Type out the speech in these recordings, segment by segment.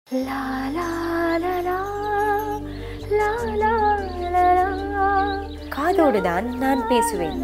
La la la la la la la la காதோடு தான் நான் பேசுவேன்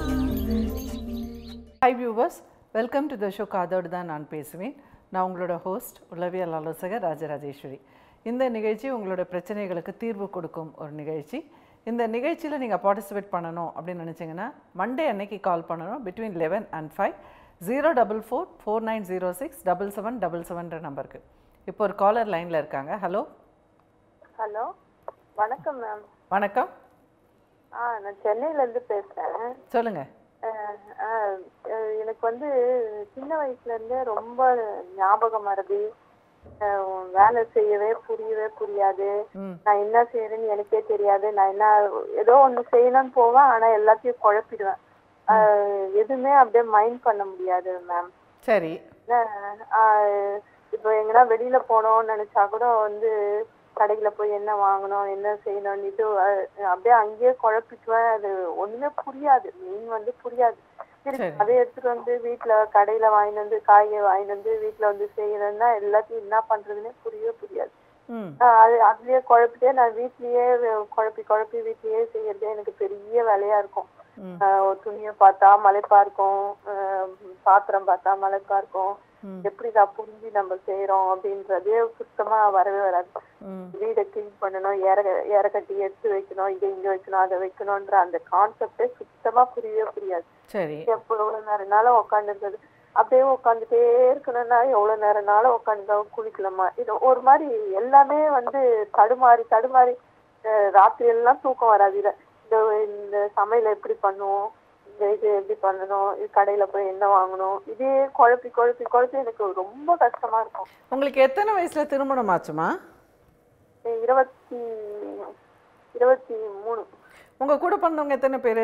hi viewers welcome to the show காதோடு தான் நான் பேசுவேன் நான் உங்களோட ஹோஸ்ட் உளவியல் ஆலோசகர் ராஜராஜேஸ்வரி இந்த நிகழ்ச்சி உங்களோட பிரச்சனைகளுக்கு தீர்வு கொடுக்கும் ஒரு நிகழ்ச்சி இந்த நிகழ்ச்சியில் நீங்கள் பார்ட்டிசிபேட் பண்ணணும் அப்படின்னு நினச்சிங்கன்னா மண்டே அன்னைக்கு கால் பண்ணணும் between eleven and five zero double four four nine zero six double seven double செவன்ற நம்பருக்கு இப்போ ஒரு காலர் லைனில் இருக்காங்க ஹலோ ஹலோ வணக்கம் மேம் வணக்கம் ஆ நான் சென்னையிலேருந்து பேசுகிறேன் சொல்லுங்கள் எனக்கு வந்து சின்ன வயசுலேருந்தே ரொம்ப ஞாபக மறதி அஹ், வேலை செய்யவே புரியவே புரியாது ம் நான் என்ன செய்யறேன்னு எனக்கே தெரியாது நான் என்ன ஏதோ ஒன்று செய்யணும்னு போவேன் ஆனால் எல்லாத்தையும் குழப்பிடுவேன் அஹ், எதுவுமே அப்படியே மைண்ட் பண்ண முடியாது மேம் சரி இப்போ எங்கன்னா வெளியில போனோம்னு நினைச்சா கூட வந்து கடையில போய் என்ன வாங்கணும் என்ன செய்யணும்னுட்டு அஹ், அப்படியே அங்கேயே குழப்பிக்குவேன் அது ஒண்ணுமே புரியாது மீன் வந்து புரியாது சரி சரி. அதை எடுத்துட்டு வந்து வீட்ல கடையில வாங்கிட்டு வந்து காயை வாங்கிட்டு வந்து வீட்ல வந்து செய்யறேன்னா எல்லாத்தையும் என்ன பண்றதுன்னே புரியவே புரியாது ம் ஆஹ் அது அதுலயே குழப்பிட்டே நான் வீட்லயே வே- குழப்பி குழப்பி வீட்லயே செய்யறதே எனக்கு பெரிய வேலையா இருக்கும் ம். ஆஹ் ஒரு துணியை பார்த்தா மலைப்பா இருக்கும் ஆஹ் பாத்திரம் பார்த்தா மலைப்பா இருக்கும் ம். எப்படிதான் புரிஞ்சு நம்ம செய்யறோம் அப்படின்றதே சுத்தமா வரவே வராது ம் வீடை கிளீன் பண்ணணும் இற இற கட்டி எடுத்து வைக்கணும் இதை இங்க வைக்கணும் அதை வைக்கணும்ன்ற அந்த கான்செப்டே சுத்தமா புரியவே புரியாது சரி எப்போ எவ்வளவு நேரம்னாலும் உட்காந்துருக்குது அப்படியே உட்காந்துட்டே இருக்கணும்னா எவ்வளவு நேரம்னாலும் உட்காந்து குளிக்கலாமா இது ஒரு மாதிரி எல்லாமே வந்து தடுமாறி தடுமாறி அஹ் ராத்திரி எல்லாம் தூக்கம் வராது இத இந்த இந்த சமையலை எப்படி பண்ணுவோம் இந்த இது எப்படி பண்ணணும் இது கடையில போய் என்ன வாங்கணும் இதே குழப்பி குழப்பி குழப்பி எனக்கு ரொம்ப கஷ்டமா இருக்கும் உங்களுக்கு எத்தனை வயசுல திருமணம் ஆச்சுமா அஹ் இருபத்தி இருபத்தி மூணு உங்க கூட பிறந்தவங்க எத்தனை பேர்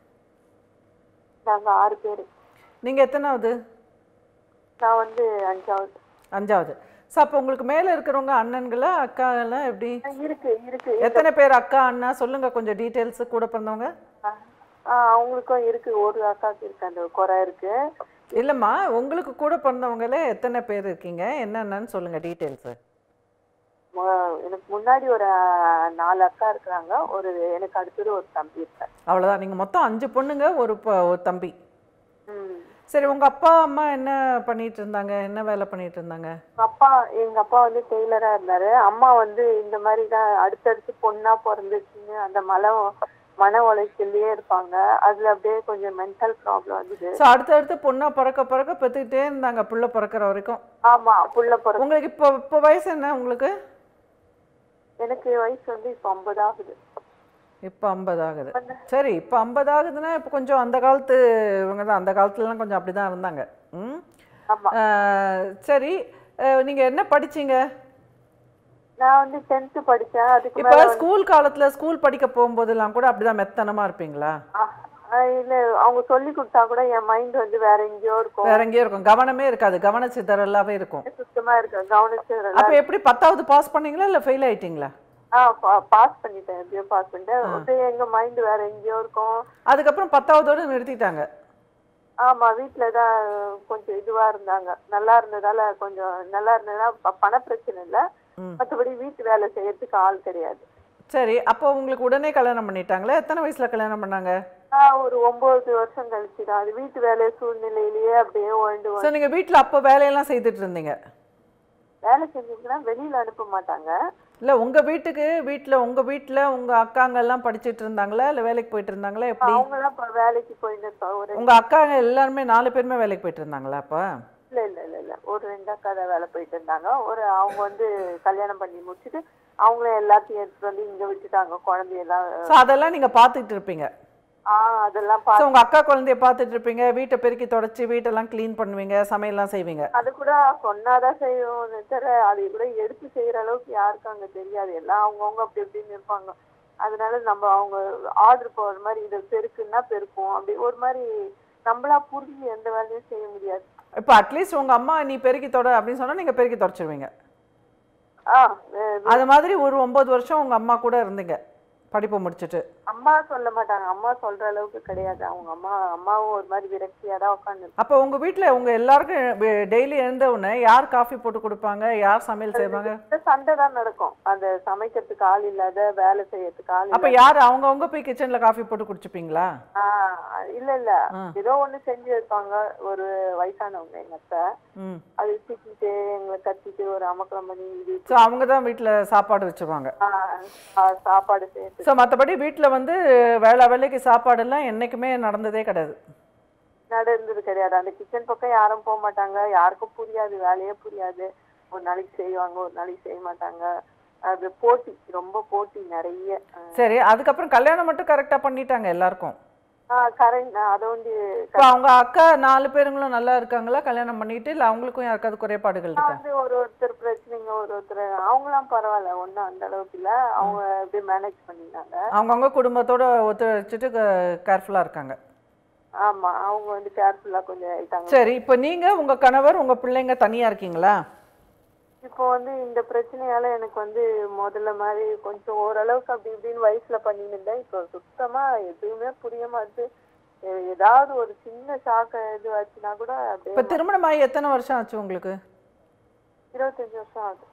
நாங்க ஆறு பேரு நீங்க எத்தனாவது நான் வந்து அஞ்சாவது அஞ்சாவது ஸோ அப்போ உங்களுக்கு மேலே இருக்கிறவங்க அண்ணன்களா அக்கா எல்லாம் எப்படி அஹ் இருக்கு இருக்கு எத்தனை பேர் அக்கா அண்ணா சொல்லுங்க கொஞ்சம் டீட்டெயில்ஸ் கூட பிறந்தவங்க ஆஹ் ஆஹ் அவங்களுக்கும் இருக்கு ஒரு அக்காவுக்கு இருக்கு அந்த குறை இருக்கு இல்லைம்மா உங்களுக்கு கூட பிறந்தவங்களே எத்தனை பேர் இருக்கீங்க என்னென்னு சொல்லுங்க டீட்டெயில்ஸு மு- எனக்கு முன்னாடி ஒரு ஆஹ், நாலு அக்கா இருக்கிறாங்க ஒரு எனக்கு அடுத்தது ஒரு தம்பி இருக்கார் அவ்வளோதான் நீங்கள் மொத்தம் அஞ்சு பொண்ணுங்க ஒரு ப- ஒரு தம்பி ம். சரி உங்க அப்பா அம்மா என்ன பண்ணிட்டு இருந்தாங்க என்ன வேலை பண்ணிட்டு இருந்தாங்க அப்பா எங்க அப்பா வந்து டெய்லரா இருந்தாரு அம்மா வந்து இந்த மாதிரி தான் அடுத்தடுத்து பொண்ணா பிறந்துச்சுன்னு அந்த மன மன உளைச்சல்லையே இருப்பாங்க அதுல அப்படியே கொஞ்சம் மென்டல் ப்ராப்ளம் வந்தது ஸோ அடுத்தடுத்து பொண்ணா பிறக்க பிறக்க பெற்றுக்கிட்டே இருந்தாங்க புள்ள பிறக்கிற வரைக்கும் ஆமா புள்ள பிறகு உங்களுக்கு இப்போ இப்போ வயசு என்ன உங்களுக்கு எனக்கு வயசு வந்து இப்போ ஐம்பது ஆகுது இப்போ ஐம்பது ஆகுது சரி இப்போ ஐம்பது ஆகுதுன்னா இப்போ கொஞ்சம் அந்த காலத்து இவங்க தான் அந்த காலத்துலலாம் கொஞ்சம் அப்படி தான் இருந்தாங்க ம் ஆமா ஆஹ் சரி நீங்கள் என்ன படிச்சீங்க நான் வந்து டென்த்து படிச்சேன் அதுக்கு இப்போ மேல ஸ்கூல் காலத்தில் ஸ்கூல் படிக்க போகும்போதெல்லாம் கூட அப்படிதான் மெத்தனமாக இருப்பீங்களா ஆஹ் ஆஹ் இல்ல அவங்க சொல்லி கொடுத்தா கூட என் மைண்ட் வந்து வேற எங்கேயோ இருக்கும் வேற எங்கேயோ இருக்கும் கவனமே இருக்காது கவன சிதறலாவே இருக்கும் சுத்தமா இருக்கு கவனிச்சதுல அப்போ எப்படி பத்தாவது பாஸ் பண்ணீங்களா இல்லை ஃபெயில் ஆயிட்டீங்களா ஆ பாஸ் பண்ணிட்டேன் எப்படியோ பாஸ் பண்ணிட்டேன் அப்படியே எங்க மைண்ட் வேற எங்கேயோ இருக்கும் அதுக்கப்புறம் பத்தாவதோடு நிறுத்திட்டாங்க ஆமா வீட்ல தான் கொஞ்சம் இதுவா இருந்தாங்க நல்லா இருந்ததால கொஞ்சம் நல்லா இருந்ததுன்னா ப- பண பிரச்சனை இல்ல ம். மத்தபடி வீட்டு வேலை செய்யறதுக்கு ஆள் கிடையாது சரி அப்போ உங்களுக்கு உடனே கல்யாணம் பண்ணிட்டாங்களா எத்தனை வயசுல கல்யாணம் பண்ணாங்க நான் ஒரு ஒன்பது வருஷம் கழிச்சு தான் அது வீட்டு வேலை சூழ்நிலையிலேயே அப்படியே உழண்டு ஸோ நீங்கள் வீட்டில் அப்போ வேலையெல்லாம் செய்துட்டு இருந்தீங்க வேலை செஞ்சீங்கன்னா வெளியில அனுப்ப மாட்டாங்க இல்லை உங்கள் வீட்டுக்கு வீட்டில் உங்கள் வீட்டில் உங்கள் அக்காங்க எல்லாம் படிச்சிட்டு இருந்தாங்களா இல்லை வேலைக்கு போயிட்டு இருந்தாங்களா எப்படி அவங்க எல்லாம் இப்ப வேலைக்கு போயிட்டு இருப்பாங்க ஒரு உங்கள் அக்காங்க எல்லாருமே நாலு பேருமே வேலைக்கு போயிட்டு இருந்தாங்களா அப்போ இல்ல இல்ல இல்ல இல்ல ஒரு ரெண்டு அக்கா தான் வேலை போயிட்டு இருந்தாங்க ஒரு அவங்க வந்து கல்யாணம் பண்ணி முடிச்சுட்டு அவங்கள எல்லாத்தையும் எடுத்துட்டு வந்து இங்க விட்டுட்டாங்க குழந்தையெல்லாம் ஸோ அதெல்லாம் நீங்கள் பார்த்துட்டு இருப்பீங்க ஆஹ் அதெல்லாம் ஸோ பா உங்கள் அக்கா குழந்தைய பார்த்துட்டு இருப்பீங்க வீட்டை பெருக்கி தொடச்சி வீட்டெல்லாம் க்ளீன் பண்ணுவீங்க சமையல்லாம் செய்வீங்க அது கூட சொன்னாதான் செய்வோம் தவிர அதை கூட எடுத்து செய்யற அளவுக்கு யாருக்கும் அங்க தெரியாது எல்லாம் அவங்கவுங்க அப்படி இப்படின்னு இருப்பாங்க அதனால நம்ம அவங்க ஆர்டர் போடுற மாதிரி இது பெருக்குன்னா பெருக்கும் அப்படி ஒரு மாதிரி நம்மளா புரிஞ்சு எந்த வேலையும் செய்ய முடியாது இப்போ அட்லீஸ்ட் உங்கள் அம்மா நீ பெருக்கி தொட அப்படின்னு சொன்னால் நீங்கள் பெருக்கி தொடச்சிருவீங்க ஆஹ் வே- அது மாதிரி ஒரு ஒம்பது வருஷம் உங்கள் அம்மா கூட இருந்தீங்க படிப்பை முடிச்சுட்டு அம்மா சொல்ல மாட்டாங்க அம்மா சொல்ற அளவுக்கு கிடையாது அவங்க அம்மா அம்மாவும் ஒரு மாதிரி விரக்தியா தான் உட்காந்து அப்போ உங்க வீட்ல உங்க எல்லாருக்கும் டெய்லி எழுந்த உடனே யார் காஃபி போட்டு கொடுப்பாங்க யார் சமையல் செய்வாங்க சண்டை தான் நடக்கும் அந்த சமைக்கிறதுக்கு ஆள் இல்லாத வேலை செய்யறதுக்கு ஆள் அப்ப யார் அவங்க அவங்க போய் கிச்சன்ல காஃபி போட்டு குடிச்சுப்பீங்களா ஆஹ் இல்ல இல்ல ஆ. ஏதோ ஒண்ணு செஞ்சு வைப்பாங்க ஒரு வயசானவங்க எங்க அத்தை ம் அது திட்டிட்டு எங்களை கத்திட்டு ஒரு அமக்கலம் பண்ணி இது ஸோ அவங்க தான் வீட்டில் சாப்பாடு வச்சுருவாங்க ஆஹ் ஆஹ் சாப்பாடு செய்யறது ஸோ மற்றபடி வீட்டில் வந்து வேளா வேலைக்கு சாப்பாடெல்லாம் என்றைக்குமே நடந்ததே கிடையாது நடந்தது கிடையாது அந்த கிச்சன் பக்கம் யாரும் போக மாட்டாங்க யாருக்கும் புரியாது வேலையே புரியாது ஒரு நாளைக்கு செய்வாங்க ஒரு நாளைக்கு செய்ய மாட்டாங்க அது போட்டி ரொம்ப போட்டி நிறைய சரி அதுக்கப்புறம் கல்யாணம் மட்டும் கரெக்டாக பண்ணிட்டாங்க எல்லாருக்கும் கரெக்ட் அதை வந்து இப்போ அவங்க அக்கா நாலு பேருங்களும் நல்லா இருக்காங்களா கல்யாணம் பண்ணிட்டு இல்லை அவங்களுக்கும் யாருக்காவது குறைபாடுகள் இருக்கா வந்து ஒரு ஒருத்தர் பிரச்சனைங்க ஒரு ஒருத்தர் அவங்களாம் பரவாயில்ல ஒன்றும் அந்த அளவுக்கு இல்ல அவங்க எப்படி மேனேஜ் பண்ணிட்டாங்க அவங்கவுங்க குடும்பத்தோட ஒத்துழைச்சிட்டு கேர்ஃபுல்லாக இருக்காங்க ஆமா அவங்க வந்து கேர்ஃபுல்லா கொஞ்சம் ஆயிட்டாங்க சரி இப்போ நீங்கள் உங்கள் கணவர் உங்கள் பிள்ளைங்க தனியாக இருக்கீங்களா இப்போ வந்து இந்த பிரச்சனையால எனக்கு வந்து முதல்ல மாதிரி கொஞ்சம் ஓரளவுக்கு அப்படி இப்படின்னு வயசுல பண்ணிட்டு இருந்தேன் இப்போ சுத்தமா எதுவுமே புரிய மாட்டுது எ- ஏதாவது ஒரு சின்ன ஷாக்க இது ஆச்சுன்னா கூட இப்போ அப்படியே திருமணமாகி எத்தனை வருஷம் ஆச்சு உங்களுக்கு இருபத்தஞ்சு வருஷம் ஆகுது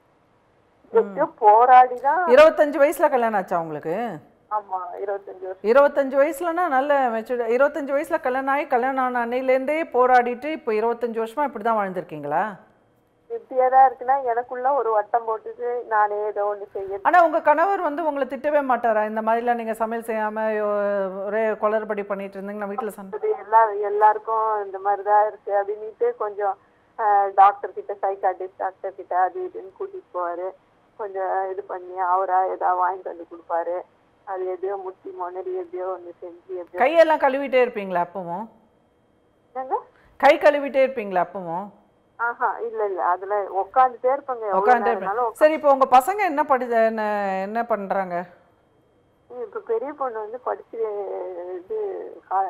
எப்படியோ போராடி தான் இருபத்தஞ்சு வயசுல கல்யாணம் ஆச்சா உங்களுக்கு ஆமா இருபத்தஞ்சு வருஷம் இருபத்தஞ்சு வயசுலனா நல்ல மெச்சூர்ட் இருபத்தஞ்சு வயசுல கல்யாணம் ஆகி கல்யாணம் ஆன அன்னையிலேருந்தே போராடிட்டு இப்போ இருபத்தஞ்சு வருஷமா இப்படி தான் வாழ்ந்திருக்கீங்களா இப்படியே தான் இருக்குன்னா எனக்குள்ள ஒரு வட்டம் போட்டுட்டு நானே ஏதோ ஒண்ணு செய்ய ஆனா உங்க கணவர் வந்து உங்களை திட்டவே மாட்டாரா இந்த மாதிரிலாம் நீங்க சமையல் செய்யாம யோ- ஒரே குளறுபடி பண்ணிட்டு இருந்தீங்கன்னா வீட்டுல சண்டை அது எல்லா எல்லாருக்கும் இந்த மாதிரி தான் இருக்கு அப்படின்னுட்டு கொஞ்சம் டாக்டர் கிட்ட சைக்காட்டிஸ்ட் டாக்டர் கிட்ட அது இதுன்னு கூட்டிட்டு போவாரு கொஞ்சம் இது பண்ணி அவரா ஏதாவது வாங்கிட்டு வந்து கொடுப்பாரு அது எதையோ முட்டி மொனடி எதையோ ஒண்ணு செஞ்சு எப்படியோ கையெல்லாம் கழுவிட்டே இருப்பீங்களா அப்பவும் என்னங்க கை கழுவிட்டே இருப்பீங்களா அப்பவும் ஆஹா இல்ல இல்ல அதுல உட்காந்துட்டே இருப்பாங்க எவ்வளவு உட்காந்துட்டே நேரம்னாலும் இருப்பீங்க சரி இப்போ உங்க பசங்க என்ன படி என்ன என்ன பண்றாங்க உட்காந்து- இப்ப பெரிய பொண்ணு வந்து படிச்சு இது கா-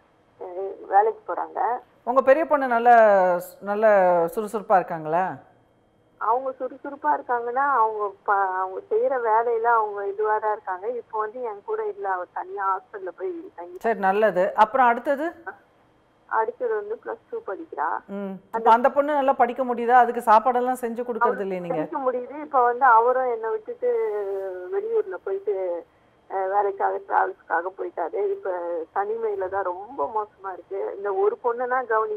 அஹ் வேலைக்கு போறாங்க உங்க பெரிய பொண்ணு நல்ல நல்ல சுறுசுறுப்பா இருக்காங்களா அவங்க சுறுசுறுப்பா இருக்காங்கன்னா அவங்க ப- அவங்க செய்யற வேலையில அவங்க இதுவா தான் இருக்காங்க இப்போ வந்து என் கூட இல்ல அவர் தனியா ஹாஸ்டல்ல போய் தங்கி சரி நல்லது அப்புறம் அடுத்தது அடுத்தது வந்து பிளஸ் டூ படிக்கிறா ம் அப்ப அந்த பொண்ணு நல்லா படிக்க முடியுதா அதுக்கு சாப்பாடெல்லாம் செஞ்சு கொடுக்கறது இல்லையா நீங்க படிக்க முடியுது இப்ப வந்து அவரும் என்னை விட்டுட்டு வெளியூர்ல போயிட்டு அஹ், வேலைக்காக டிராவல்ஸ்க்காக போயிட்டாரு இப்ப தனிமையில தான் ரொம்ப மோசமா இருக்கு இந்த ஒரு பொண்ணுனா கவனி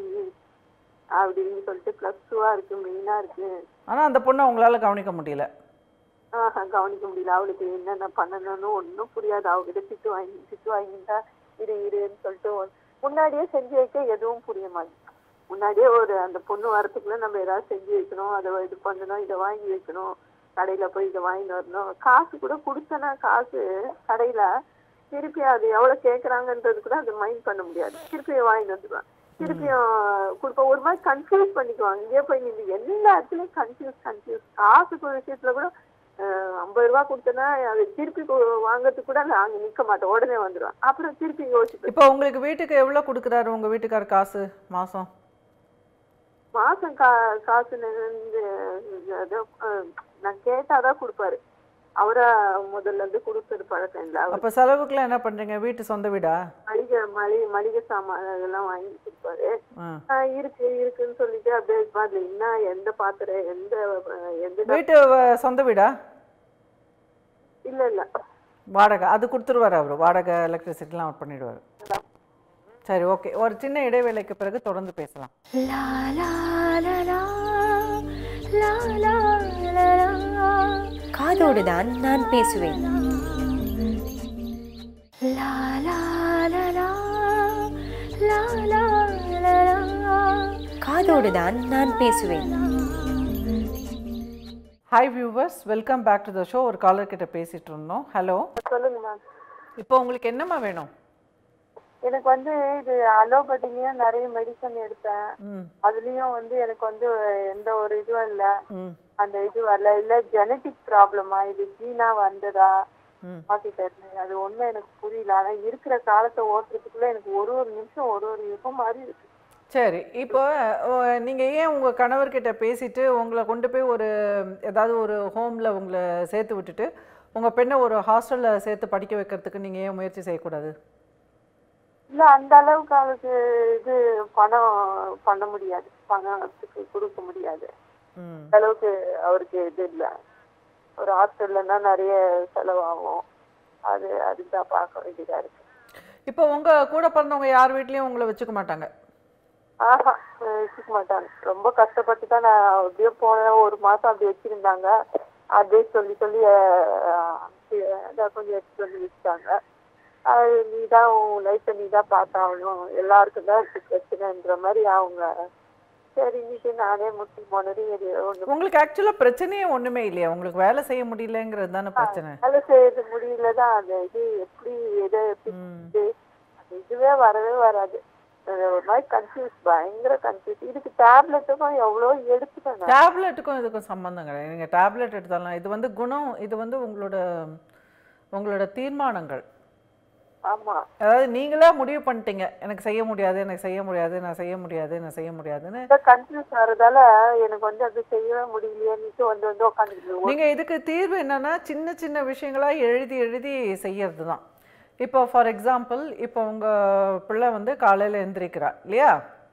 அப்படின்னு சொல்லிட்டு பிளஸ் டூவா இருக்கு மெயினா இருக்கு ஆனா அந்த பொண்ணை உங்களால கவனிக்க முடியல ஆஹா, கவனிக்க முடியல அவளுக்கு என்னென்ன பண்ணணும்னு ஒண்ணும் புரியாது அவகிட்ட திட்டு வாங்கி திட்டு வாங்கிட்டா இரு இருன்னு சொல்லிட்டு ஒ- முன்னாடியே செஞ்சு வைக்க எதுவும் புரிய மாட்டேங்குது முன்னாடியே ஒரு அந்த பொண்ணு வரத்துக்குள்ள நம்ம ஏதாவது செஞ்சு வைக்கணும் அதை இது பண்ணணும் இதை வாங்கி வைக்கணும் கடையில போய் இதை வாங்கிட்டு வரணும் காசு கூட கொடுத்தனா காசு கடையில திருப்பி அது எவ்வளவு கேக்குறாங்கன்றது கூட அதை மைண்ட் பண்ண முடியாது திருப்பி வாங்கிட்டு வந்துடுவான் திருப்பியும் கொடுப்ப ஒரு மாதிரி கன்ஃபியூஸ் பண்ணிக்குவாங்க இங்கே போய் நீங்க எல்லா இடத்துலயும் கன்ஃபியூஸ் கன்ஃபியூஸ் காசு விஷயத்துல கூட அஹ், ஐம்பது ரூபா கொடுத்தனா அது திருப்பி கு- வாங்குறதுக்கு கூட நான் அங்க நிக்க மாட்டேன் உடனே வந்துடுவேன் அப்புறம் திருப்பி யோசிப்பேன் இப்போ உங்களுக்கு வீட்டுக்கு எவ்வளவு கொடுக்குறாரு உங்க வீட்டுக்கார் காசு மாசம் மாசம் கா காசு வந்து ஏதோ, அஹ், நான் கேட்டாதான் கொடுப்பாரு அவரா முதல்ல இருந்து கொடுத்தது பழக்கம் இல்லை அவர் அப்ப செலவுக்குலாம் என்ன பண்றீங்க வீட்டு சொந்த வீடா மளிகை மளிகை மளிகை சாமான் அதெல்லாம் வாங்கி கொடுப்பாரு ஆ. ஆஹ் இருக்கு இருக்குன்னு சொல்லிட்டு அப்படியே இருப்பா. அதுல என்ன எந்த பாத்திரம் எந்த அஹ், எந்த வீட்டு வ- சொந்த வீடா இல்ல இல்ல வாடகை அது கொடுத்துருவாரு அவரு வாடகை எலக்ட்ரிசிட்டிலாம் அவர் பண்ணிடுவாரு சரி ஓகே ஒரு சின்ன இடைவேளைக்கு பிறகு தொடர்ந்து பேசலாம் La la la la la la la la காதோடு தான் நான் பேசுவேன் La la la la la la la la காதோடு தான் நான் பேசுவேன் hi viewers welcome back to the show ஒரு காலர் கிட்ட பேசிட்டு இருந்தோம் ஹலோ சொல்லுங்க மேம் இப்போ உங்களுக்கு என்னம்மா வேணும் எனக்கு வந்து இது அலோபதிலையும் நிறைய மெடிசன் எடுத்தேன் ம் அதுலயும் வந்து எனக்கு வந்து எந்த ஒரு இதுவும் இல்ல ம் அந்த இது வரல இல்ல ஜெனட்டிக் ப்ராப்ளமா இது ஜீனா வந்ததா ம் பாக்கிட்டாரு அது ஒண்ணும் எனக்கு புரியல ஆனா இருக்கிற காலத்தை ஓட்டுறதுக்குள்ள எனக்கு ஒரு ஒரு நிமிஷம் ஒரு ஒரு யுகம் மாதிரி இருக்கு சரி இப்போ ஓ, நீங்க ஏன் உங்க கணவர்கிட்ட பேசிட்டு உங்களை கொண்டு போய் ஒரு ஏதாவது ஒரு ஹோம்ல உங்களை சேர்த்து விட்டுட்டு உங்கள் பெண்ணை ஒரு ஹாஸ்டலில் சேர்த்து படிக்க வைக்கிறதுக்கு நீங்கள் ஏன் முயற்சி செய்யக்கூடாது இல்ல அந்த அளவுக்கு அவளுக்கு இது பணம் பண்ண முடியாது பணத்துக்கு கொடுக்க முடியாது ம் அந்த அளவுக்கு அவருக்கு இது இல்ல ஒரு ஹாஸ்டல்லன்னா நிறைய செலவாகும் அது அதுதான் பார்க்க வேண்டியதா இருக்கு இப்போ உங்கள் கூட பிறந்தவங்க யார் வீட்லேயும் உங்களை வச்சுக்க மாட்டாங்க ஆஹா வச்சுக்க மாட்டாங்க ரொம்ப கஷ்டப்பட்டு தான் நான் அப்படியே போனேன் ஒரு மாசம் அப்படி வச்சிருந்தாங்க அப்படியே சொல்லி சொல்லி அஹ், அதான் கொஞ்சம் எடுத்துட்டு வந்து வச்சுட்டாங்க அது நீ தான் உன் லைஃப்பை நீ தான் பார்த்தாகணும் எல்லாருக்கும் தான் இருக்கு பிரச்சனைன்ற மாதிரி அவங்க சரின்னுட்டு நானே முட்டி போனது இது ஒன்று உங்களுக்கு ஆக்சுவலாக பிரச்சனையே ஒன்றுமே இல்லையா உங்களுக்கு வேலை செய்ய முடியலங்கிறது தானே பிரச்சனை வேலை செய்யறது முடியல தான் அந்த இது எப்படி எதை எப்படி ம் இது அது இதுவே வரவே வராது அது ஒரு மாதிரி கன்ஃபியூஸ் பயங்கர கன்ஃபியூஸ் இதுக்கு டேப்லெட்டுக்கும் எவ்வளோ எடுத்துட்டேன் நான். டேப்லெட்டுக்கும் இதுக்கும் சம்மந்தம் கிடையாது நீங்கள் டேப்லெட் எடுத்தாலும் இது வந்து குணம் இது வந்து உங்களோட உங்களோட தீர்மானங்கள் ஆமா அதாவது நீங்களே முடிவு பண்ணிட்டீங்க எனக்கு செய்ய முடியாது எனக்கு செய்ய முடியாது நான் செய்ய முடியாது நான் செய்ய முடியாதுன்னு கன்ஃபியூஸ் ஆறதால எனக்கு வந்து அது செய்யவே முடியலையேன்னு வந்து வந்து உட்காந்துருக்கு நீங்கள் இதுக்கு தீர்வு என்னன்னா சின்ன சின்ன விஷயங்களா எழுதி எழுதி செய்யறது தான் இப்போ ஃபார் எக்ஸாம்பிள் இப்போ உங்கள் பிள்ளை வந்து காலையில் எந்திரிக்கிறா இல்லையா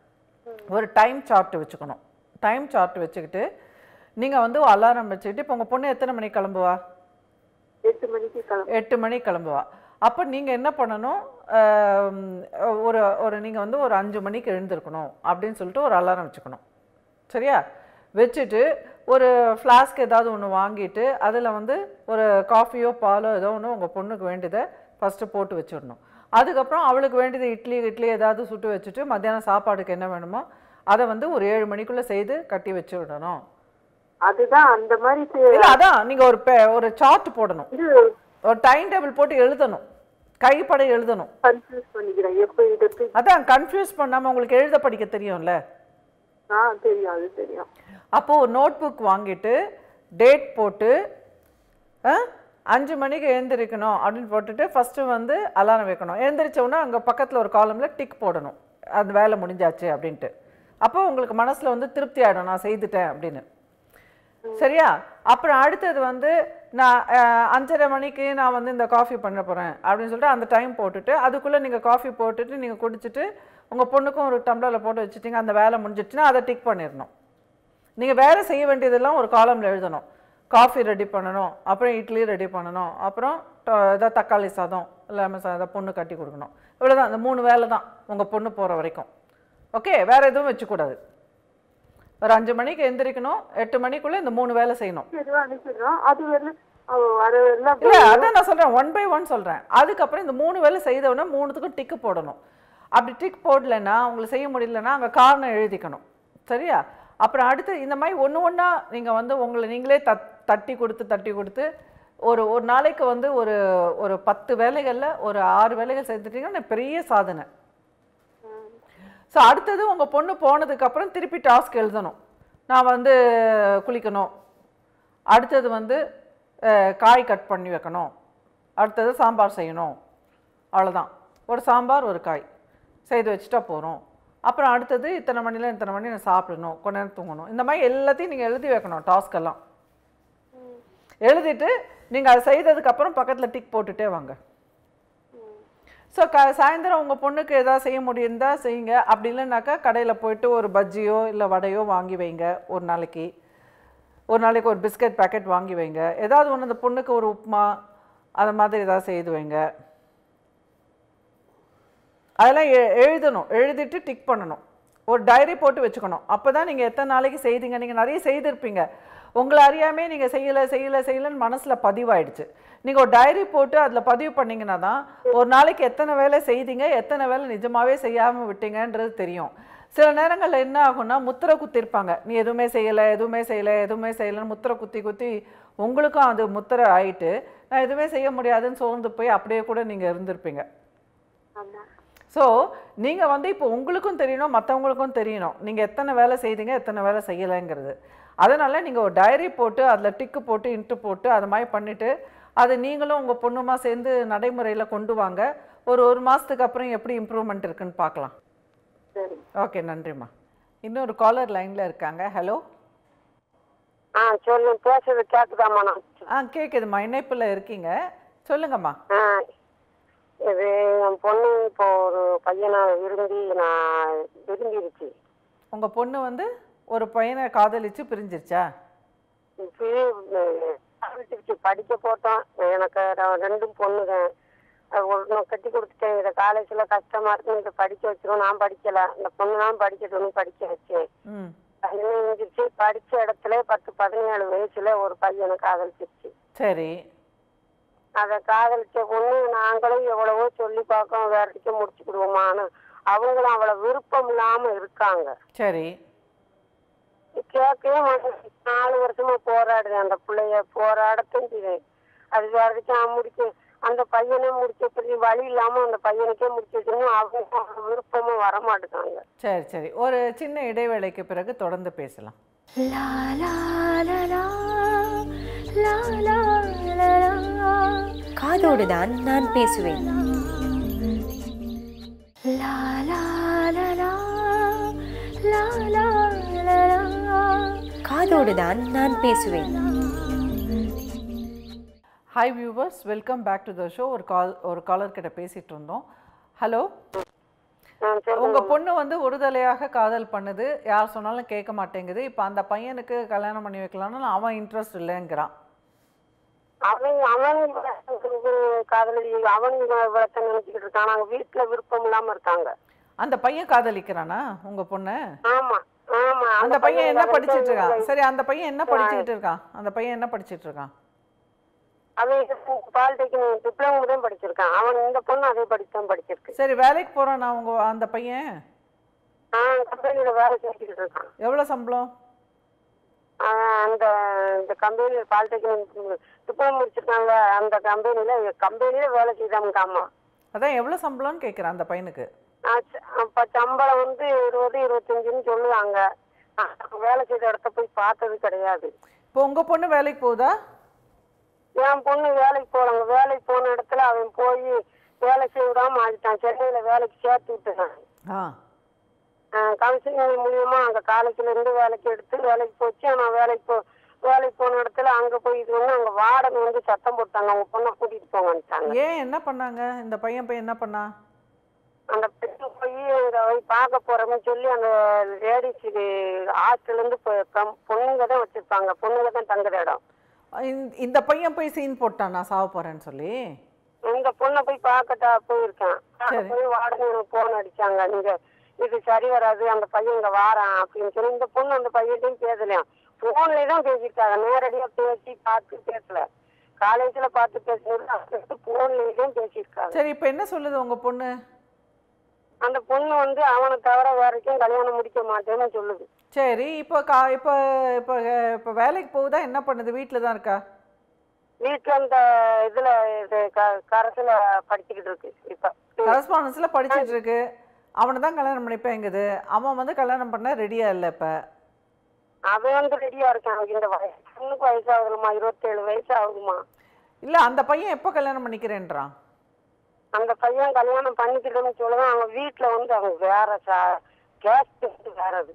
ஒரு டைம் சார்ட் வச்சுக்கணும் டைம் சார்ட் வச்சுக்கிட்டு நீங்கள் வந்து அலாரம் வச்சுக்கிட்டு இப்போ உங்கள் பொண்ணு எத்தனை மணிக்கு கிளம்புவா எட்டு மணிக்கு கிளம்பு எட்டு மணிக்கு கிளம்புவா அப்போ நீங்கள் என்ன பண்ணணும் ஆம், ஒரு ஒரு நீங்கள் வந்து ஒரு அஞ்சு மணிக்கு எழுந்திருக்கணும் அப்படின்னு சொல்லிட்டு ஒரு அலாரம் வச்சுக்கணும் சரியா வச்சுட்டு ஒரு ஃப்ளாஸ்க் ஏதாவது ஒன்று வாங்கிட்டு அதில் வந்து ஒரு காஃபியோ பாலோ ஏதோ ஒன்று உங்கள் பொண்ணுக்கு வேண்டியதை ஃபஸ்ட்டு போட்டு வச்சிடணும் அதுக்கப்புறம் அவளுக்கு வேண்டியது இட்லி இட்லி ஏதாவது சுட்டு வச்சுட்டு மத்தியானம் சாப்பாடுக்கு என்ன வேணுமோ அதை வந்து ஒரு ஏழு மணிக்குள்ளே செய்து கட்டி வச்சு விடணும் அதுதான் அந்த மாதிரி செ- இல்லை அதான் நீங்கள் ஒரு pe- ஒரு சார்ட் போடணும் இது ஒரு டைம் டேபிள் போட்டு எழுதணும் கைப்பட எழுதணும் கன்ஃபியூஸ் பண்ணிக்கிறேன் எப்போ இதுக்கு அதான் கன்ஃபியூஸ் பண்ணாமல் உங்களுக்கு எழுத படிக்க தெரியும்ல ஆ தெரியும் அது தெரியும் அப்போ ஒரு நோட் புக் வாங்கிட்டு டேட் போட்டு ஆ, அஞ்சு மணிக்கு எழுந்திரிக்கணும் அப்படின்னு போட்டுட்டு ஃபஸ்ட்டு வந்து அலாரம் வைக்கணும் எழுந்திரிச்ச உடனே அங்கே பக்கத்தில் ஒரு காலமில் டிக் போடணும் அந்த வேலை முடிஞ்சாச்சு அப்படின்ட்டு அப்போ உங்களுக்கு மனசில் வந்து திருப்தி ஆகிடும் நான் செய்துட்டேன் அப்படின்னு சரியா அப்புறம் அடுத்தது வந்து நான் அஹ், அஞ்சரை மணிக்கு நான் வந்து இந்த காஃபி பண்ண போகிறேன் அப்படின்னு சொல்லிட்டு அந்த டைம் போட்டுட்டு அதுக்குள்ளே நீங்கள் காஃபி போட்டுட்டு நீங்கள் குடிச்சிட்டு உங்கள் பொண்ணுக்கும் ஒரு டம்ளரில் போட்டு வச்சுட்டீங்க அந்த வேலை முடிஞ்சிடுச்சுன்னா அதை டிக் பண்ணிடணும் நீங்கள் வேலை செய்ய வேண்டியதெல்லாம் ஒரு காலமில் எழுதணும் காஃபி ரெடி பண்ணணும் அப்புறம் இட்லி ரெடி பண்ணணும் அப்புறம் ட- ஏதாவது தக்காளி சாதம் லெமன் சாதம் பொண்ணு கட்டி கொடுக்கணும் இவ்வளோதான் இந்த மூணு வேலை தான் உங்கள் பொண்ணு போகிற வரைக்கும் ஓகே வேறு எதுவும் வச்சுக்கூடாது ஒரு அஞ்சு மணிக்கு எந்திரிக்கணும் எட்டு மணிக்குள்ளே இந்த மூணு வேலை செய்யணும் எதுவும் அனுப்பிடுறோம் அது வரல அவ வர எல்லாம் இல்லை அதான் நான் சொல்கிறேன் ஒன் பை ஒன் சொல்கிறேன் அதுக்கப்புறம் இந்த மூணு வேலை செய்தவுடனே மூணுத்துக்கும் டிக்கு போடணும் அப்படி டிக் போடலைன்னா உங்களுக்கு செய்ய முடியலன்னா அங்கே காரணம் எழுதிக்கணும் சரியா அப்புறம் அடுத்து இந்த மாதிரி ஒன்று ஒன்றா நீங்கள் வந்து உங்களை நீங்களே தட் தட்டி கொடுத்து தட்டி கொடுத்து ஒரு ஒரு நாளைக்கு வந்து ஒரு ஒரு பத்து வேலைகளில் ஒரு ஆறு வேலைகள் செய்துட்டீங்கன்னா பெரிய சாதனை ஸோ அடுத்தது உங்கள் பொண்ணு போனதுக்கப்புறம் திருப்பி டாஸ்க் எழுதணும் நான் வந்து குளிக்கணும் அடுத்தது வந்து அஹ், காய் கட் பண்ணி வைக்கணும் அடுத்தது சாம்பார் செய்யணும் அவ்வளோதான் ஒரு சாம்பார் ஒரு காய் செய்து வச்சுட்டா போகிறோம் அப்புறம் அடுத்தது இத்தனை மணில இத்தனை மணி நான் சாப்பிடணும் கொஞ்ச நேரம் தூங்கணும் இந்த மாதிரி எல்லாத்தையும் நீங்கள் எழுதி வைக்கணும் task எல்லாம் எழுதிட்டு நீங்கள் அதை செய்ததுக்கப்புறம் பக்கத்தில் டிக் போட்டுட்டே வாங்க ஸோ க சாயந்தரம் உங்கள் பொண்ணுக்கு எதாவது செய்ய முடியிருந்தா செய்யுங்க அப்படி இல்லைனாக்கா கடையில் போயிட்டு ஒரு பஜ்ஜியோ இல்லை வடையோ வாங்கி வைங்க ஒரு நாளைக்கு ஒரு நாளைக்கு ஒரு பிஸ்கட் பாக்கெட் வாங்கி வைங்க ஏதாவது ஒன்று அந்த பொண்ணுக்கு ஒரு உப்புமா அது மாதிரி ஏதாவது செய்து வைங்க அதெல்லாம் எ- எழுதணும் எழுதிட்டு டிக் பண்ணணும் ஒரு டைரி போட்டு வச்சுக்கணும் அப்போ தான் நீங்கள் எத்தனை நாளைக்கு செய்தீங்க நீங்கள் நிறைய செய்திருப்பீங்க உங்களை அறியாமே நீங்கள் செய்யலை செய்யலை செய்யலைன்னு மனசில் பதிவாயிடுச்சு நீங்கள் ஒரு டைரி போட்டு அதில் பதிவு பண்ணீங்கன்னா தான் ஒரு நாளைக்கு எத்தனை வேலை செய்தீங்க எத்தனை வேலை நிஜமாவே செய்யாமல் விட்டீங்கன்றது தெரியும் சில நேரங்களில் என்ன ஆகும்னா முத்திரை குத்திருப்பாங்க நீ எதுவுமே செய்யலை எதுவுமே செய்யலை எதுவுமே செய்யலைன்னு முத்திரை குத்தி குத்தி உங்களுக்கும் அது முத்திரை ஆயிட்டு நான் எதுவுமே செய்ய முடியாதுன்னு சோர்ந்து போய் அப்படியே கூட நீங்கள் இருந்திருப்பீங்க ஆமா ஸோ நீங்கள் வந்து இப்போ உங்களுக்கும் தெரியணும் மற்றவங்களுக்கும் தெரியணும் நீங்கள் எத்தனை வேலை செய்தீங்க எத்தனை வேலை செய்யலைங்கிறது அதனால் நீங்கள் ஒரு டைரி போட்டு அதில் டிக்கு போட்டு இன்ட்டு போட்டு அது மாதிரி பண்ணிவிட்டு அது நீங்களும் உங்கள் பொண்ணுமா சேர்ந்து நடைமுறையில் கொண்டு வாங்க ஒரு ஒரு மாதத்துக்கு அப்புறம் எப்படி இம்ப்ரூவ்மெண்ட் இருக்குன்னு பார்க்கலாம் சரி ஓகே நன்றிம்மா இன்னொரு காலர் லைனில் இருக்காங்க ஹலோ ஆ சொல்லு பேசுறது கேக்குதாம்மா நான் ஆ கேட்குதும்மா இணைப்பில் இருக்கீங்க சொல்லுங்கம்மா ஆ இது என் பொண்ணு இப்போ ஒரு பையனை விரும்பி நான் விரும்பிருச்சு உங்கள் பொண்ணு வந்து ஒரு பையனை காதலிச்சு பிரிஞ்சிருச்சா காலேஜுக்கு படிக்க போட்டோம் எனக்கு ரெ- ரெண்டும் பொண்ணுங்க அது ஒன்று கட்டி கொடுத்துட்டேன் இதை காலேஜில் கஷ்டமா இருக்கு இதை படிக்க வச்சிரும் நான் படிக்கல இந்த பொண்ணு தான் படிக்கட்டும்னு படிக்க வச்சேன் ம் பையன் இருந்துச்சு படிச்ச இடத்துல பத்து பதினேழு வயசுல ஒரு பையனை காதலிச்சிருச்சு சரி அதை காதலிச்ச பொண்ணு நாங்களும் எவ்வளவோ சொல்லி பார்க்கோம் வேறடிக்க முடிச்சுக்கிடுவோமான்னு அவங்களும் அவ்வளோ விருப்பம் இல்லாம இருக்காங்க சரி கேட்கவே மாட்டேன் நாலு வருஷமா போராடுறேன் அந்த பிள்ளைய போராடத்தான் செய்வேன் அது வேறடிக்கும் முடிக்க அந்த பையனே முடிச்ச பிறகு வழி இல்லாம அந்த பையனுக்கே முடிச்சு வச்சிருந்தோம் அவங்க விருப்பமும் வர மாட்டேங்காங்க சரி சரி ஒரு சின்ன இடைவேளைக்கு பிறகு தொடர்ந்து பேசலாம் La la la la la la la la காதோடு தான் நான் பேசுவேன் La la la la la la la la காதோடு தான் நான் பேசுவேன் hi viewers welcome back to the show ஒரு கால் ஒரு காலர் கிட்ட பேசிட்டு இருந்தோம் ஹலோ நான் சொல்றேன் உங்க பொண்ணு வந்து ஒருதலையாக காதல் பண்ணுது யார் சொன்னாலும் கேட்க மாட்டேங்குது இப்போ அந்த பையனுக்கு கல்யாணம் பண்ணி வைக்கலாம்னு அவன் இன்ட்ரெஸ்ட் இல்லைங்கிறான் அவன் அவனுக்கு காதலி அவனுங்க விளத்த நினைச்சுக்கிட்டு இருக்கான் நாங்க வீட்டுல விருப்பம் இல்லாம இருக்காங்க அந்த பையன் காதலிக்கிறானா உங்க பொண்ணு ஆமா ஆமா அந்த பையன் என்ன காதலிச்சு படிச்சிட்டு இருக்கான் சரி அந்த பையன் என்ன படிச்சுக்கிட்டு இருக்கான் அந்த பையன் என்ன படிச்சிட்டு இருக்கான் அவன் பாலிடெக்னிக் டிப்ளமோ தான் படிச்சிருக்கான் அவன் இந்த பொண்ணு அதே படிச்சுதான் படிச்சிருக்கு சரி வேலைக்கு போறானா உங்க அந்த பையன் ஆ கம்பெனியில வேலை செஞ்சுக்கிட்டு இருக்கான் எவ்வளவு சம்பளம் அவன் அந்த இந்த கம்பெனியில் பாலிடெக்னிக் டிப்ளமோ முடிச்சிருக்காங்க அந்த கம்பெனியில கம்பெனியில வேலை செய்தாங்க அம்மா அதான் எவ்வளவு சம்பளம்னு கேட்குறேன் அந்த பையனுக்கு அப்ப சம்பளம் வந்து இருபது இருபத்தஞ்சுன்னு சொல்லுவாங்க நான் வேலை செய்த இடத்த போய் பார்த்தது கிடையாது இப்போ உங்க பொண்ணு வேலைக்கு போகுதா என் பொண்ணு வேலைக்கு போறாங்க வேலைக்கு போன இடத்துல அவன் போய் வேலை செய்ய விடாம ஆகிட்டான் சென்னையில வேலைக்கு சேர்த்து விட்டுட்டான் ஆ கவுன்சிலிங் மூலியமா அங்க காலேஜ்ல இருந்து வேலைக்கு எடுத்து வேலைக்கு போச்சு ஆனா வேலைக்கு போ வேலைக்கு போன இடத்துல அங்க போய் இது வந்து அங்க வார்டன் வந்து சத்தம் போட்டாங்க அவங்க பொண்ணை கூட்டிட்டு போங்கன்ட்டாங்க ஏன் என்ன பண்ணாங்க இந்த பையன் போய் என்ன பண்ணா அந்த பெண்ணு போய் அங்க போய் பார்க்க போறோம்னு சொல்லி அந்த லேடிஸுக்கு ஹாஸ்டல்ல இருந்து பொ- கம்- பொண்ணுங்க தான் வச்சிருப்பாங்க பொண்ணுங்க தான் தங்குற இடம் இந்த- இந்த பையன் போய் சீன் போட்டான் நான் சாவ போறேன்னு சொல்லி இந்த பொண்ணை போய் பார்க்கட்டா போயிருக்கேன் சரி. போய் வார்டன் எனக்கு போன் அடிச்சாங்க நீங்க இது சரி வராது அந்த பையன் இங்க வாரான் அப்படின்னு சொல்லி இந்த பொண்ணு அந்த பையன்ட்டையும் பேசலையாம் போன்லயே தான் பேசியிருக்காங்க நேரடியா பேசி பார்த்து பேசல காலேஜ்ல பார்த்து பேசுனது போன்லயே தான் பேசியிருக்காங்க சரி இப்போ என்ன சொல்லுது உங்க பொண்ணு அந்த பொண்ணு வந்து அவனை தவிர வேறக்கும் கல்யாணம் முடிக்க மாட்டேன்னு சொல்லுது சரி இப்போ கா இப்போ இப்போ இப்போ வேலைக்கு போகுதா என்ன பண்ணுது வீட்டில் தான் இருக்கா வீட்டுல அந்த இதுல இது க- கரசுல படிச்சுக்கிட்டு இருக்கு இப்ப கரஸ்பாண்டன்ஸில் படிச்சிட்டு இருக்கு அவனை தான் கல்யாணம் பண்ணிப்பேங்குது அவன் வந்து கல்யாணம் பண்ண ரெடியா இல்லை இப்போ அவன் வந்து ரெடியா இருக்கான் இந்த வயசு பொண்ணுக்கு வயசு ஆகுதுமா இருபத்தேழு வயசு ஆகுதுமா இல்லை அந்த பையன் எப்போ கல்யாணம் பண்ணிக்கிறேன்றான் அந்த பையன் கல்யாணம் பண்ணிக்கிட்டோம்னு சொல்லுவேன் அவங்க வீட்டுல வந்து அவங்க வேற கேஸ்ட் வந்து வேற அது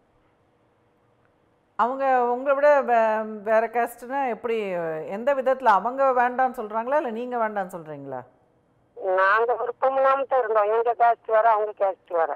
அவங்க உங்களை விட வே- வேற கேஸ்ட்னா எப்படி எந்த விதத்தில் அவங்க வேண்டான்னு சொல்கிறாங்களா இல்லை நீங்கள் வேண்டான்னு சொல்கிறீங்களா நாங்க விருப்பம் இல்லாம தான் இருந்தோம் எங்க கேஸ்ட் வேற அவங்க கேஸ்ட் வேற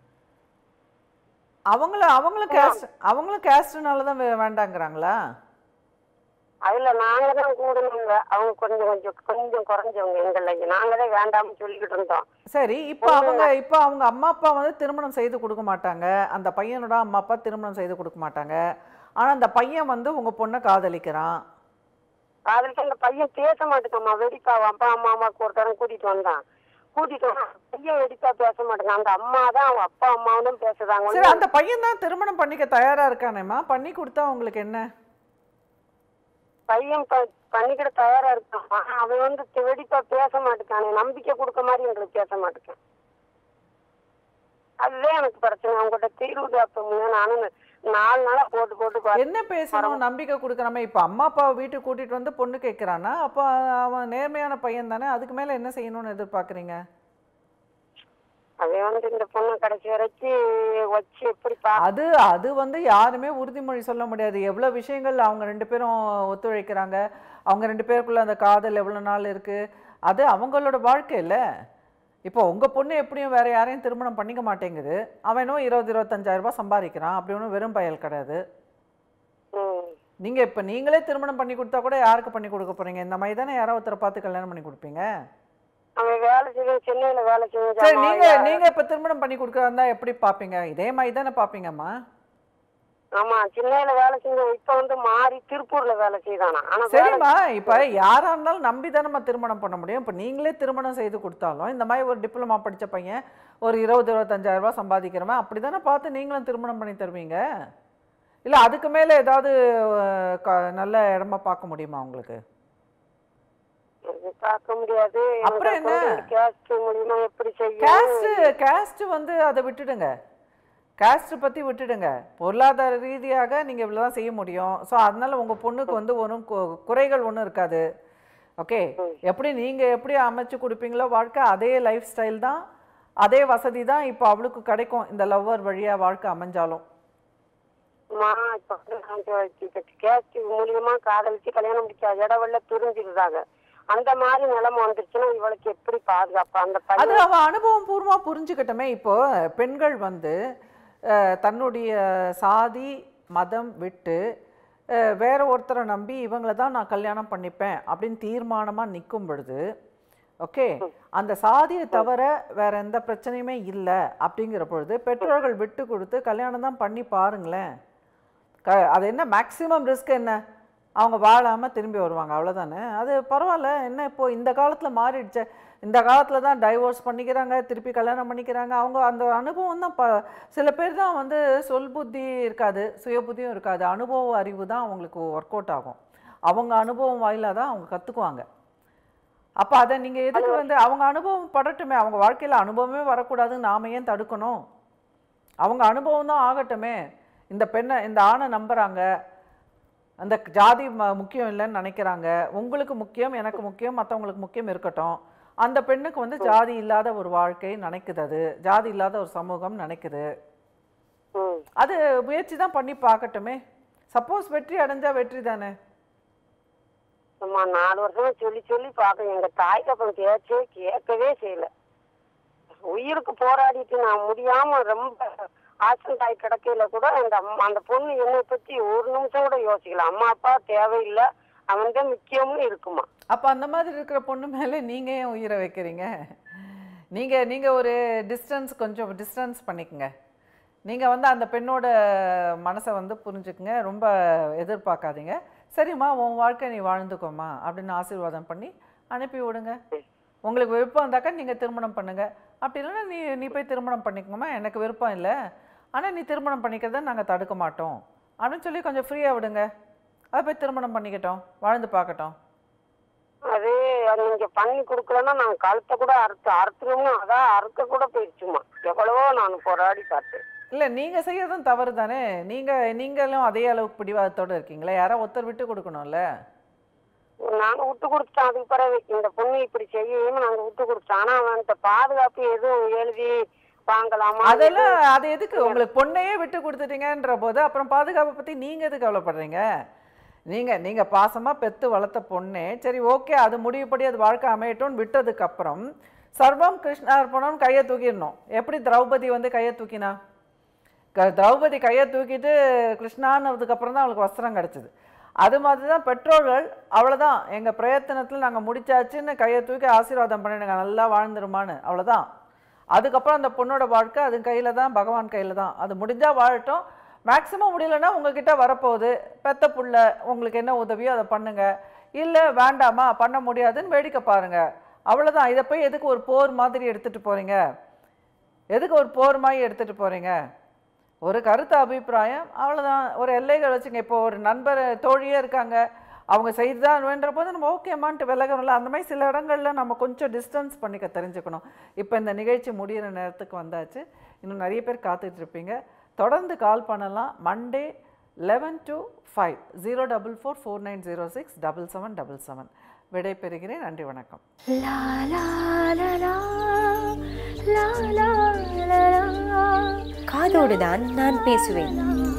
அவங்கள அவங்களும் கேஸ்ட் அவங்களும் கேஸ்ட்னால தான் வே- வேண்டாங்கிறாங்களா அதுல நாங்க தான் கூடணுங்க அவங்க கொஞ்சம் கொஞ்சம் கொஞ்சம் குறைஞ்சவங்க எங்களை நாங்க தான் வேண்டாம்னு சொல்லிக்கிட்டு இருந்தோம் சரி இப்போ அவங்க இப்போ அவங்க அம்மா அப்பா வந்து திருமணம் செய்து கொடுக்க மாட்டாங்க அந்த பையனோட அம்மா அப்பா திருமணம் செய்து கொடுக்க மாட்டாங்க ஆனால் அந்த பையன் வந்து உங்கள் பொண்ணை காதலிக்கிறான் அதுக்கு அந்த பையன் பேச மாட்டேங்கம்மா வெடிப்பா அப்பா அம்மா அம்மாவுக்கு ஒரு தரம் கூட்டிட்டு வந்தான் கூட்டிட்டு வந்தான் பையன் வெடிப்பா பேச மாட்டேங்க அந்த அம்மா தான் அவங்க அப்பா அம்மாவும் பேசுறாங்க சரி அந்த பையன் தான் திருமணம் பண்ணிக்க தயாராக இருக்கானேம்மா பண்ணி கொடுத்தா உங்களுக்கு என்ன பையன் ப- பண்ணிக்கிட தயாரா இருக்கான் ஆனா அவன் வந்து தி- வெடிப்பா பேச மாட்டேங்கானே நம்பிக்கை கொடுக்க மாதிரி எங்களுக்கு பேச மாட்டேங்கான் அதுதான் எனக்கு பிரச்சனை அவங்ககிட்ட தீர்வு கேட்போம்னு நானும் நாலு நாளா போட்டு போட்டு பார்த்தேன். என்ன பேசணும் நம்பிக்கை கொடுக்குறாம இப்போ அம்மா அப்பாவை வீட்டுக்கு கூட்டிகிட்டு வந்து பொண்ணு கேட்குறான்னா அப்போ அவன் நேர்மையான பையன் தானே அதுக்கு மேலே என்ன செய்யணும்னு எதிர்பார்க்குறீங்க அதே வந்து இந்த பொண்ணு கடைசி வரைக்கும் வச்சு எப்படி பா அது அது வந்து யாருமே உறுதிமொழி சொல்ல முடியாது எவ்வளோ விஷயங்கள் அவங்க ரெண்டு பேரும் ஒத்துழைக்கிறாங்க அவங்க ரெண்டு பேருக்குள்ள அந்த காதல் எவ்வளோ நாள் இருக்கு அது அவங்களோட வாழ்க்கை இல்ல இப்போ உங்க பொண்ணு எப்படியும் வேற யாரையும் திருமணம் பண்ணிக்க மாட்டேங்குது அவனும் இருபது இருபத்தஞ்சாயிரம் ரூபாய் சம்பாதிக்கிறான் அப்படி ஒன்றும் வெறும் பயல் கிடையாது ம். நீங்க இப்ப நீங்களே திருமணம் பண்ணி கொடுத்தா கூட யாருக்கு பண்ணி கொடுக்க போறீங்க இந்த மாதிரி தானே யாரோ ஒருத்தரை பார்த்து கல்யாணம் பண்ணி கொடுப்பீங்க அவன் வேலை செய்ய சென்னையில வேலை சரி செஞ்சான் நீங்க நீங்க இப்ப திருமணம் பண்ணி கொடுக்கறதா இருந்தா எப்படி பாப்பீங்க இதே மாதிரி தானே பாப்பீங்கம்மா ஆமா சென்னையில வேலை செஞ்ச இப்ப வந்து மாறி திருப்பூர்ல வேலை செய்தானா ஆனா வேலை சரிம்மா இப்ப யாரா இருந்தாலும் நம்பி தானம்மா திருமணம் பண்ண முடியும் இப்ப நீங்களே திருமணம் செய்து கொடுத்தாலும் இந்த மாதிரி ஒரு டிப்ளமா படிச்ச பையன் ஒரு இருபது இருபத்தஞ்சாயிரம் ரூபாய் சம்பாதிக்கிறவன் அப்படிதானே பார்த்து நீங்களும் திருமணம் பண்ணி தருவீங்க இல்ல அதுக்கு மேல ஏதாவது அஹ், க- நல்ல இடமா பார்க்க முடியுமா உங்களுக்கு அது பார்க்க முடியாது அப்புறம் என்ன? கேஸ்ட் மூலியமா எப்படி செய்யும் கேஸ்ட் கேஸ்ட் வந்து அதை விட்டுடுங்க கேஸ்ட் பத்தி விட்டுடுங்க பொருளாதார ரீதியாக நீங்க இவ்வளவுதான் செய்ய முடியும் ஸோ அதனால உங்க பொண்ணுக்கு வந்து ஒன்றும் குறைகள் ஒன்றும் இருக்காது ஓகே எப்படி நீங்க எப்படி அமைச்சு கொடுப்பீங்களோ வாழ்க்கை அதே லைஃப் ஸ்டைல் தான் அதே வசதி தான் இப்போ அவளுக்கு கிடைக்கும் இந்த லவ்வர் வழியா வாழ்க்கை அமைஞ்சாலும் அம்மா, இப்ப வந்து நான் இப்ப கேஸ்ட் மூலியமா காதலிச்சு கல்யாணம் முடிக்காத இடவெல்ல துரிஞ்சிருந்தாங்க அந்த மாதிரி நிலைமை வந்துருச்சுன்னா இவளுக்கு எப்படி பாதுகாப்பு அந்த அது பையன் அவ அனுபவம் பூர்வமா புரிஞ்சுக்கிட்டோமே இப்போ பெண்கள் வந்து அஹ், தன்னுடைய சாதி மதம் விட்டு அஹ், வேற ஒருத்தரை நம்பி இவங்கள தான் நான் கல்யாணம் பண்ணிப்பேன் அப்படின்னு தீர்மானமா நிற்கும் பொழுது ஓகே அந்த சாதியை தவிர வேற எந்த பிரச்சனையுமே இல்லை அப்படிங்கிற பொழுது பெற்றோர்கள் விட்டு கொடுத்து கல்யாணம் தான் பண்ணி பாருங்களேன் க அது என்ன மேக்ஸிமம் ரிஸ்க் என்ன அவங்க வாழாமல் திரும்பி வருவாங்க அவ்வளோதானே அது பரவாயில்ல என்ன இப்போ இந்த காலத்தில் மாறிடுச்சே இந்த காலத்தில் தான் டைவோர்ஸ் பண்ணிக்கிறாங்க திருப்பி கல்யாணம் பண்ணிக்கிறாங்க அவங்க அந்த அனுபவம் தான் ப சில பேர் தான் வந்து சொல் புத்தி இருக்காது சுய புத்தியும் இருக்காது அனுபவ அறிவு தான் அவங்களுக்கு ஒர்க் அவுட் ஆகும் அவங்க அனுபவம் வாயிலாக தான் அவங்க கற்றுக்குவாங்க அப்போ அதை நீங்கள் எதுக்கு வந்து அவங்க அனுபவம் படட்டுமே அவங்க வாழ்க்கையில் அனுபவமே வரக்கூடாதுன்னு நாம ஏன் தடுக்கணும் அவங்க அனுபவம் தான் ஆகட்டுமே இந்த பெண்ணை இந்த ஆணை நம்புறாங்க அந்த ஜாதி ம- முக்கியம் இல்லைன்னு நினைக்கிறாங்க உங்களுக்கு முக்கியம் எனக்கு முக்கியம் மற்றவங்களுக்கு முக்கியம் இருக்கட்டும் அந்த பெண்ணுக்கு வந்து ஜாதி இல்லாத ஒரு வாழ்க்கை நினைக்குது அது ஜாதி இல்லாத ஒரு சமூகம் நினைக்குது ம். அது முயற்சி தான் பண்ணி பார்க்கட்டுமே சப்போஸ் வெற்றி அடைஞ்சா வெற்றி தானே அம்மா நாலு வருஷமா சொல்லி சொல்லி பார்க்க எங்க தாய் தப்பன் பேச்சே கேட்கவே செய்யல உயிருக்கு போராடிட்டு நான் முடியாம ரொம்ப ஆக்சிடென்ட் ஆகி கிடக்கையில கூட அந்த அம்மா அந்த பொண்ணு என்னை பத்தி ஒரு நிமிஷம் கூட யோசிக்கல அம்மா அப்பா தேவையில்லை அவன் தான் முக்கியம்னு இருக்குமா அப்போ அந்த மாதிரி இருக்கிற பொண்ணு மேலே நீங்கள் ஏன் உயிரை வைக்கிறீங்க நீங்கள் நீங்கள் ஒரு டிஸ்டன்ஸ் கொஞ்சம் டிஸ்டன்ஸ் பண்ணிக்கங்க நீங்கள் வந்து அந்த பெண்ணோட மனசை வந்து புரிஞ்சுக்குங்க ரொம்ப எதிர்பார்க்காதீங்க சரிம்மா உன் வாழ்க்கை நீ வாழ்ந்துக்கோம்மா அப்படின்னு ஆசீர்வாதம் பண்ணி அனுப்பி விடுங்க உங்களுக்கு விருப்பம் இருந்தாக்கா நீங்கள் திருமணம் பண்ணுங்க அப்படி இல்லைன்னா நீ நீ போய் திருமணம் பண்ணிக்கோமா எனக்கு விருப்பம் இல்லை ஆனால் நீ திருமணம் பண்ணிக்கிறத நாங்கள் தடுக்க மாட்டோம் அப்படின்னு சொல்லி கொஞ்சம் ஃப்ரீயாக விடுங்க அதை போய் திருமணம் பண்ணிக்கட்டும் வாழ்ந்து பார்க்கட்டும் அது அது நீங்க பண்ணி கொடுக்கலன்னா நான் கழுத்தை கூட அறுத்து அறுத்துணும்னு அதான் அறுக்க கூட போயிடுச்சுமா எவ்வளவோ நான் போராடி பார்த்தேன் இல்லை நீங்கள் செய்யறதும் தவறு தானே நீங்கள் நீங்களும் அதே அளவுக்கு பிடிவாதத்தோடு இருக்கீங்களே யாரோ ஒருத்தர் விட்டு கொடுக்கணும்ல நாங்க விட்டு கொடுத்துட்டோம் அதுக்கு பிறகு இந்த பொண்ணு இப்படி செய்யும் நாங்க விட்டு கொடுத்தோம் ஆனா அவன்கிட்ட பாதுகாப்பு எதுவும் எழுதி வாங்கலாமா அதெல்லாம் அது எதுக்கு உங்களுக்கு பொண்ணையே விட்டு கொடுத்துட்டீங்கன்ற போது அப்புறம் பாதுகாப்பை பற்றி நீங்கள் எதுக்கு கவலைப்படுறீங்க நீங்கள் நீங்கள் பாசமாக பெத்து வளர்த்த பொண்ணே சரி ஓகே அது முடிவுப்படி அது வாழ்க்கை அமையட்டும்னு விட்டதுக்கு அப்புறம் சர்வம் கிருஷ்ணார்ப்பணம் கையை தூக்கிடணும் எப்படி திரௌபதி வந்து கையை தூக்கினா க- திரௌபதி கையை தூக்கிட்டு கிருஷ்ணான்னதுக்கு அப்புறம் தான் அவளுக்கு வஸ்திரம் கிடச்சிது அது மாதிரி தான் பெற்றோர்கள் அவ்வளோதான் எங்கள் பிரயத்தனத்தில் நாங்கள் முடிச்சாச்சுன்னு கையை தூக்கி ஆசீர்வாதம் பண்ணிடுங்க நல்லா வாழ்ந்துருமான்னு அவ்வளோதான் அதுக்கப்புறம் அந்த பொண்ணோட வாழ்க்கை அது கையில் தான் பகவான் கையில் தான் அது முடிஞ்சால் வாழட்டும் மேக்ஸிமம் முடியலன்னா உங்ககிட்ட வரப்போகுது பெத்த புள்ள உங்களுக்கு என்ன உதவியோ அதை பண்ணுங்க இல்லை வேண்டாமா பண்ண முடியாதுன்னு வேடிக்கை பாருங்க அவ்வளோதான் இதை போய் எதுக்கு ஒரு போர் மாதிரி எடுத்துகிட்டு போகிறீங்க எதுக்கு ஒரு போர் மாதிரி எடுத்துகிட்டு போகிறீங்க ஒரு கருத்து அபிப்பிராயம் அவ்வளோதான் ஒரு எல்லைகள் வச்சுங்க இப்போ ஒரு நண்பர் தோழியே இருக்காங்க அவங்க செய்துதான் வேண்ட போது நம்ம ஓகேமான்ட்டு விலகணும்ல அந்த மாதிரி சில இடங்கள்ல நம்ம கொஞ்சம் டிஸ்டன்ஸ் பண்ணிக்க தெரிஞ்சுக்கணும் இப்போ இந்த நிகழ்ச்சி முடியிற நேரத்துக்கு வந்தாச்சு இன்னும் நிறைய பேர் காத்துட்டு இருப்பீங்க தொடர்ந்து கால் பண்ணலாம் Monday eleven to five zero double four four nine zero six double seven double seven விடை பெறுகிறேன் நன்றி வணக்கம் La la la la லா லா லா லா காதோடு தான் நான் பேசுவேன்